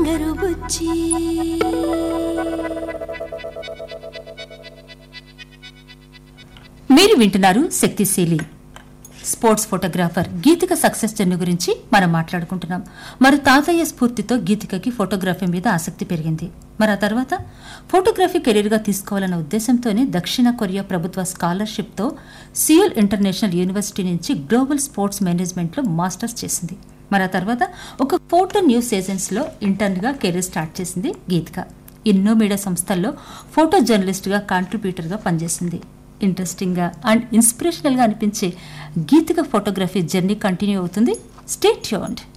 బంగారు బుజ్జి మీరు వింటున్నారు శక్తిశీలి sports photographer Geetika success journey గురించి మనం మాట్లాడుకుంటున్నాం మరి తాతయ్య స్ఫూర్తితో గీతికకి ఫోటోగ్రఫీ మీద ఆసక్తి పెరిగింది మరి ఆ తర్వాత ఫోటోగ్రఫీ కెరీర్గా తీసుకోవాలన్న ఉద్దేశంతోనే దక్షిణ కొరియా ప్రభుత్వ స్కాలర్షిప్తో సియోల్ ఇంటర్నేషనల్ యూనివర్సిటీ నుంచి గ్లోబల్ స్పోర్ట్స్ మేనేజ్మెంట్లో మాస్టర్స్ చేసింది మరి ఆ తర్వాత ఒక ఫోటో న్యూస్ ఏజెన్సీలో ఇంటర్న్గా కెరీర్ స్టార్ట్ చేసింది గీతిక ఎన్నో మీడియా సంస్థల్లో ఫోటో జర్నలిస్ట్గా కాంట్రిబ్యూటర్గా పనిచేసింది ఇంట్రెస్టింగ్గా అండ్ ఇన్స్పిరేషనల్గా అనిపించే గీతిక ఫోటోగ్రఫీ జర్నీ కంటిన్యూ అవుతుంది స్టే ట్యూన్డ్